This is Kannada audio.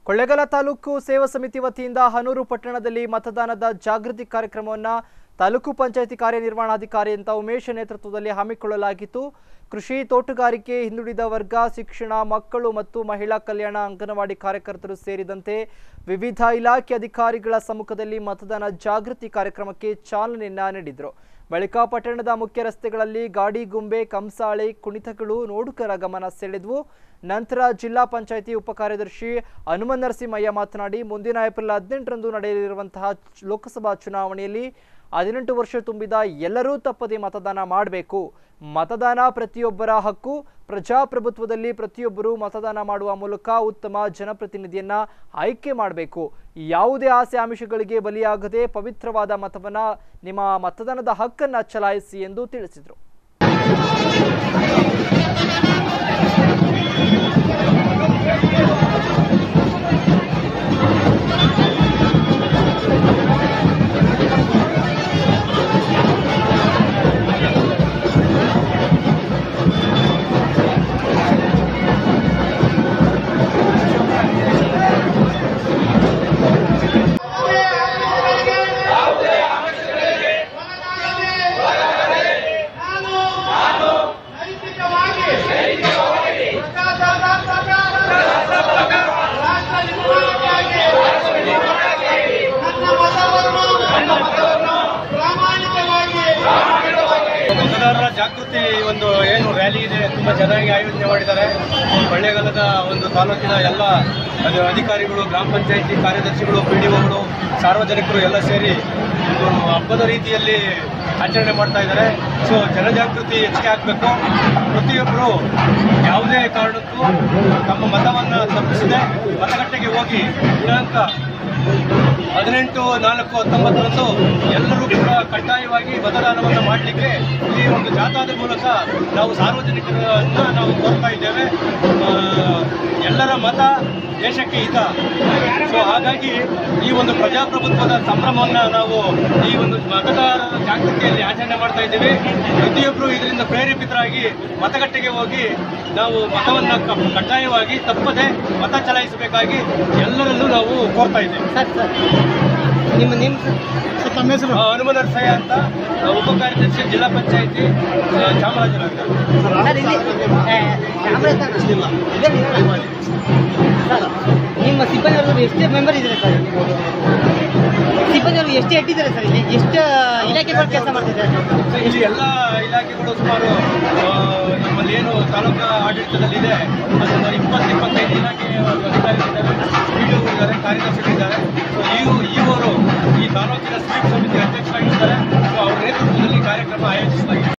ಕೊಳ್ಳೇಗಾಲ ತಾಲೂಕು ಸೇವಾ ಸಮಿತಿ ವತಿಯಿಂದ ಹನೂರು ಪಟ್ಟಣದಲ್ಲಿ ಮತದಾನದ ಜಾಗೃತಿ ಕಾರ್ಯಕ್ರಮವನ್ನು ತಾಲೂಕು ಪಂಚಾಯಿತಿ ಕಾರ್ಯನಿರ್ವಹಣಾಧಿಕಾರಿ ಅಂತ ಉಮೇಶ್ ನೇತೃತ್ವದಲ್ಲಿ ಹಮ್ಮಿಕೊಳ್ಳಲಾಗಿತ್ತು ಕೃಷಿ ತೋಟಗಾರಿಕೆ ಹಿಂದುಳಿದ ವರ್ಗ ಶಿಕ್ಷಣ ಮಕ್ಕಳು ಮತ್ತು ಮಹಿಳಾ ಕಲ್ಯಾಣ ಅಂಗನವಾಡಿ ಕಾರ್ಯಕರ್ತರು ಸೇರಿದಂತೆ ವಿವಿಧ ಇಲಾಖೆ ಅಧಿಕಾರಿಗಳ ಸಮ್ಮುಖದಲ್ಲಿ ಮತದಾನ ಜಾಗೃತಿ ಕಾರ್ಯಕ್ರಮಕ್ಕೆ ಚಾಲನೆಯನ್ನ ನೀಡಿದರು ಬಳಿಕ ಪಟ್ಟಣದ ಮುಖ್ಯ ರಸ್ತೆಗಳಲ್ಲಿ ಗಾಡಿ ಗುಂಬೆ ಕಂಸಾಳೆ ಕುಣಿತಗಳು ನೋಡುಗರ ಗಮನ ಸೆಳೆದವು ನಂತರ ಜಿಲ್ಲಾ ಪಂಚಾಯಿತಿ ಉಪಕಾರ್ಯದರ್ಶಿ ಹನುಮನ್ ನರಸಿಂಹಯ್ಯ ಮಾತನಾಡಿ ಮುಂದಿನ ಏಪ್ರಿಲ್ ಹದಿನೆಂಟರಂದು ನಡೆಯಲಿರುವಂತಹ ಚು- ಲೋಕಸಭಾ ಚುನಾವಣೆಯಲ್ಲಿ ಹದಿನೆಂಟು ವರ್ಷ ತುಂಬಿದ ಎಲ್ಲರೂ ತಪ್ಪದೆ ಮತದಾನ ಮಾಡಬೇಕು ಮತದಾನ ಪ್ರತಿಯೊಬ್ಬರ ಹಕ್ಕು ಪ್ರಜಾಪ್ರಭುತ್ವದಲ್ಲಿ ಪ್ರತಿಯೊಬ್ಬರು ಮತದಾನ ಮಾಡುವ ಮೂಲಕ ಉತ್ತಮ ಜನಪ್ರತಿನಿಧಿಯನ್ನ ಆಯ್ಕೆ ಮಾಡಬೇಕು ಯಾವುದೇ ಆಸೆ ಆಮಿಷಗಳಿಗೆ ಬಲಿಯಾಗದೆ ಪವಿತ್ರವಾದ ಮತವನ್ನ ನಿಮ್ಮ ಮತದಾನದ ಹಕ್ಕನ್ನ ಚಲಾಯಿಸಿ ಎಂದು ತಿಳಿಸಿದರು ನಾನು ನೈತಿಕವಾಗಿ ಭ್ರಷ್ಟಾಚಾರದ ರಾಷ್ಟ್ರ ನಿರ್ಮಾಣಕ್ಕಾಗಿ ನನ್ನ ಮತವನ್ನು ಪ್ರಾಮಾಣಿಕವಾಗಿ ಮತದಾರರ ಜಾಗೃತಿ ಒಂದು ಏನು ರ್ಯಾಲಿ ಇದೆ ತುಂಬಾ ಚೆನ್ನಾಗಿ ಆಯೋಜನೆ ಮಾಡಿದ್ದಾರೆ ಕೊಳ್ಳೇಗಾಲದ ಒಂದು ತಾಲೂಕಿನ ಎಲ್ಲ ಅದು ಅಧಿಕಾರಿಗಳು ಗ್ರಾಮ ಪಂಚಾಯಿತಿ ಕಾರ್ಯದರ್ಶಿಗಳು ಪಿ ಡಿ ಒಗಳು ಸಾರ್ವಜನಿಕರು ಎಲ್ಲ ಸೇರಿ ಒಂದು ಹಬ್ಬದ ರೀತಿಯಲ್ಲಿ ಆಚರಣೆ ಮಾಡ್ತಾ ಇದ್ದಾರೆ ಸೊ ಜನಜಾಗೃತಿ ಹೆಚ್ಚಿಗೆ ಆಗಬೇಕು ಪ್ರತಿಯೊಬ್ಬರು ಯಾವುದೇ ಕಾರಣಕ್ಕೂ ತಮ್ಮ ಮತವನ್ನು ತಪ್ಪಿಸದೆ ಮತಗಟ್ಟೆಗೆ ಹೋಗಿ ದಿನಾಂಕ ಹದಿನೆಂಟು ನಾಲ್ಕು ಹತ್ತೊಂಬತ್ತರಂದು ಎಲ್ಲರೂ ಕೂಡ ಕಡ್ಡಾಯವಾಗಿ ಮತದಾನವನ್ನು ಮಾಡಲಿಕ್ಕೆ ಈ ಒಂದು ಜಾಥಾದ ಮೂಲಕ ನಾವು ಸಾರ್ವಜನಿಕರನ್ನ ನಾವು ಕೋರ್ತಾ ಇದ್ದೇವೆ ಆ, ಎಲ್ಲರ ಮತ ದೇಶಕ್ಕೆ ಹಿತ ಸೊ ಹಾಗಾಗಿ ಈ ಒಂದು ಪ್ರಜಾಪ್ರಭುತ್ವದ ಸಂಭ್ರಮವನ್ನು ನಾವು ಈ ಒಂದು ಮತದಾರರ ಜಾಗೃತಿಯಲ್ಲಿ ಆಚರಣೆ ಮಾಡ್ತಾ ಇದ್ದೇವೆ ಪ್ರತಿಯೊಬ್ಬರು ಇದರಿಂದ ಪ್ರೇರೇಪಿತರಾಗಿ ಮತಗಟ್ಟೆಗೆ ಹೋಗಿ ನಾವು ಮತವನ್ನು ಕ- ಕಡ್ಡಾಯವಾಗಿ ತಪ್ಪದೆ ಮತ ಚಲಾಯಿಸಬೇಕಾಗಿ ಎಲ್ಲರಲ್ಲೂ ನಾವು ಕೋರ್ತಾ ಇದ್ದೇವೆ ಸರ್ ಸರ್ ನಿಮ್ಮ ನಿಮ್ಮ ಸರ್ ತಮ್ಮ ಹೆಸರು ಆ, ಹನುಮ ನರಸಯ್ಯ ಅಂತ ಆ, ಉಪ ಕಾರ್ಯದರ್ಶಿ ಜಿಲ್ಲಾ ಪಂಚಾಯಿತಿ ಆ, ಚಾಮರಾಜನಗರ ಸರ್ ಇಲ್ಲಿ ಆ, ಚಾಮರಾಜನಗರ ಇದೆ ನೀವು? ಸರ್ ನಿಮ್ಮ ಸಿಬ್ಬಂದಿಯವರು ಎಷ್ಟು ಮೆಂಬರ್ ಇದ್ದಾರೆ ಸರ್ ಸಿಬ್ಬಂದಿಯವರು ಎಷ್ಟು ಇಟ್ಟಿದ್ದಾರೆ ಸರ್ ಇಲ್ಲಿ ಎಷ್ಟು ಇಲಾಖೆಗಳು ಕೆಲಸ ಮಾಡ್ತಿದ್ದಾರೆ ಸೊ ಇಲ್ಲಿ ಎಲ್ಲ ಇಲಾಖೆಗಳು ಸುಮಾರು ಆ, ನಮ್ಮಲ್ಲಿ ಏನು ತಾಲೂಕು ಆಡಳಿತದಲ್ಲಿದೆ ಅದೊಂದು ಇಪ್ಪತ್ತು ಇಪ್ಪತ್ತೈದು ಇಲಾಖೆ ಅಧಿಕಾರಿಗಳಿದ್ದಾರೆ